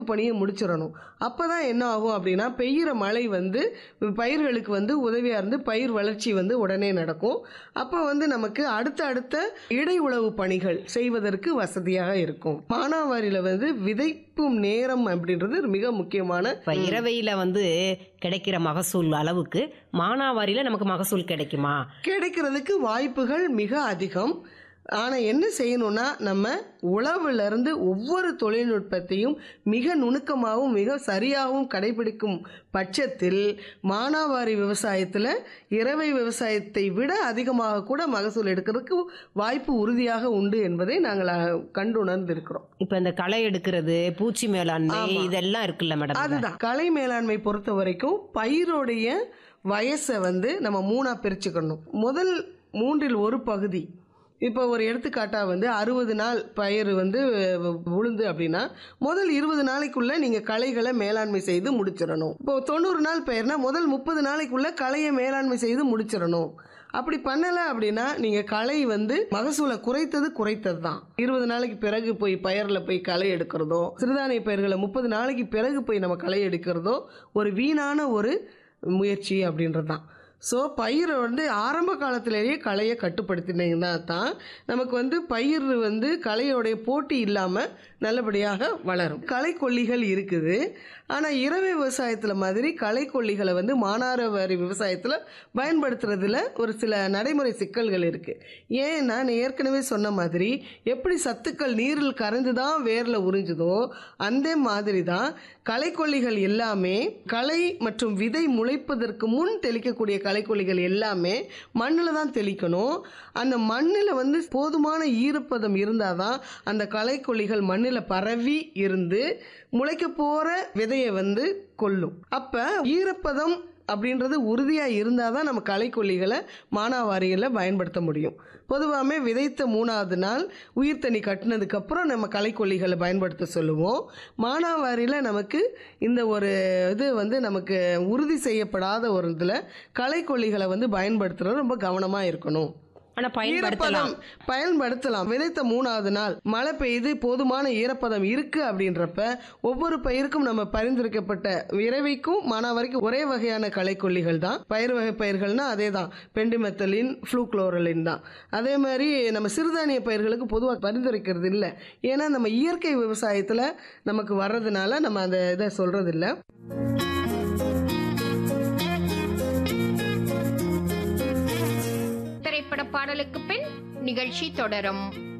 பணியை முடிச்சிடணும் அப்போ தான் என்ன ஆகும் அப்படின்னா பெய்கிற மழை வந்து பயிர்களுக்கு வந்து உதவியாக இருந்து பயிர் வளர்ச்சி வந்து உடனே நடக்கும் அப்போ வந்து நமக்கு அடுத்த அடுத்த இடை உழவு பணிகள் செய்வதற்கு வசதியாக இருக்கும் மானாவாரியில் வந்து விதைப்பும் நேரம் அப்படின்றது மிக முக்கியமான இப்ப இரவையில வந்து கிடைக்கிற மகசூல் அளவுக்கு மானாவாரியில நமக்கு மகசூல் கிடைக்குமா கிடைக்கிறதுக்கு வாய்ப்புகள் மிக அதிகம் ஆனால் என்ன செய்யணும்னா நம்ம உழவுலேருந்து ஒவ்வொரு தொழில்நுட்பத்தையும் மிக நுணுக்கமாகவும் மிக சரியாகவும் கடைபிடிக்கும் பட்சத்தில் மானாவாரி விவசாயத்தில் இரவை விவசாயத்தை விட அதிகமாக கூட மகசூல் எடுக்கிறதுக்கு வாய்ப்பு உறுதியாக உண்டு என்பதை நாங்கள் அஹ், கண்டுணர்ந்திருக்கிறோம் இப்ப இந்த களை எடுக்கிறது பூச்சி மேலாண்மை ஆமா. இதெல்லாம் இருக்குல்ல மேடம் அதுதான் கலை மேலாண்மை பொறுத்த வரைக்கும் பயிரோடைய வயசை வந்து நம்ம மூணா பிரிச்சுக்கணும் முதல் மூன்றில் ஒரு பகுதி இப்போ ஒரு எடுத்துக்காட்டாக வந்து அறுபது நாள் பயிர் வந்து அஹ், உளுந்து அப்படின்னா முதல் இருபது நாளைக்குள்ள நீங்கள் களைகளை மேலாண்மை செய்து முடிச்சிடணும் இப்போ தொண்ணூறு நாள் பயிர்னா முதல் முப்பது நாளைக்குள்ள களையை மேலாண்மை செய்து முடிச்சிடணும் அப்படி பண்ணலை அப்படின்னா நீங்கள் களை வந்து மகசூலை குறைத்தது குறைத்தது தான் இருபது நாளைக்கு பிறகு போய் பயிரில் போய் களை எடுக்கிறதோ சிறுதானிய பயிர்களை முப்பது நாளைக்கு பிறகு போய் நம்ம களை எடுக்கிறதோ ஒரு வீணான ஒரு முயற்சி அப்படின்றது தான் ஸோ பயிரை வந்து ஆரம்ப காலத்திலேயே களையை கட்டுப்படுத்தினீங்கன்னா தான் நமக்கு வந்து பயிர் வந்து களையோடைய போட்டி இல்லாமல் நல்லபடியாக வளரும் களைக்கொல்லிகள் இருக்குது ஆனால் இரவை விவசாயத்தில் மாதிரி களைக்கொல்லிகளை வந்து மானாரவாரி விவசாயத்தில் பயன்படுத்துறதுல ஒரு சில நடைமுறை சிக்கல்கள் இருக்குது ஏன்னா நான் ஏற்கனவே சொன்ன மாதிரி எப்படி சத்துக்கள் நீரில் கரைந்து தான் வேரில் உறிஞ்சுதோ அந்த மாதிரி தான் களைக்கொல்லிகள் எல்லாமே களை மற்றும் விதை முளைப்பதற்கு முன் தெளிக்கக்கூடிய களைக்கொல்லிகள் எல்லாமே மண்ணில் தான் தெளிக்கணும் அந்த மண்ணில் வந்து போதுமான ஈரப்பதம் இருந்தால் தான் அந்த களைக்கொல்லிகள் மண்ணில் பரவி இருந்து முளைக்க போகிற விதையை வந்து கொல்லும் அப்போ ஈரப்பதம் அப்படின்றது உறுதியாக இருந்தால் தான் நம்ம களைக்கொல்லிகளை மானாவாரிகளில் பயன்படுத்த முடியும் பொதுவாகவே விதைத்த மூணாவது நாள் உயிர் தண்ணி கட்டினதுக்கப்புறம் நம்ம களைக்கொல்லிகளை பயன்படுத்த சொல்லுவோம் மானாவாரியில் நமக்கு இந்த ஒரு இது வந்து நமக்கு உறுதி செய்யப்படாத ஒரு இதில் களைக்கொல்லிகளை வந்து பயன்படுத்துறது ரொம்ப கவனமாக இருக்கணும் ஆனா பயன்படுத்தலாம் ஈரப்பதம் பயன்படுத்தலாம் விதைத்த மூணாவது நாள் மழை பெய்து போதுமான ஈரப்பதம் இருக்கு அப்படின்றப்ப ஒவ்வொரு பயிருக்கும் நம்ம பரிந்துரைக்கப்பட்ட விரைவைக்கும் மானாவரிக்கும் ஒரே வகையான களைக்கொல்லிகள் தான் பயிர் வகை பயிர்கள்னா அதே தான் பெண்டிமெத்தலின் ஃப்ளூக்ளோரலின் தான் அதே மாதிரி நம்ம சிறுதானிய பயிர்களுக்கு பொதுவாக பரிந்துரைக்கிறது இல்லை ஏன்னா நம்ம இயற்கை விவசாயத்தில் நமக்கு வர்றதுனால நம்ம அந்த இதை சொல்றது இல்ல திரைப்பட பாடலுக்கு பின் நிகழ்ச்சி தொடரும்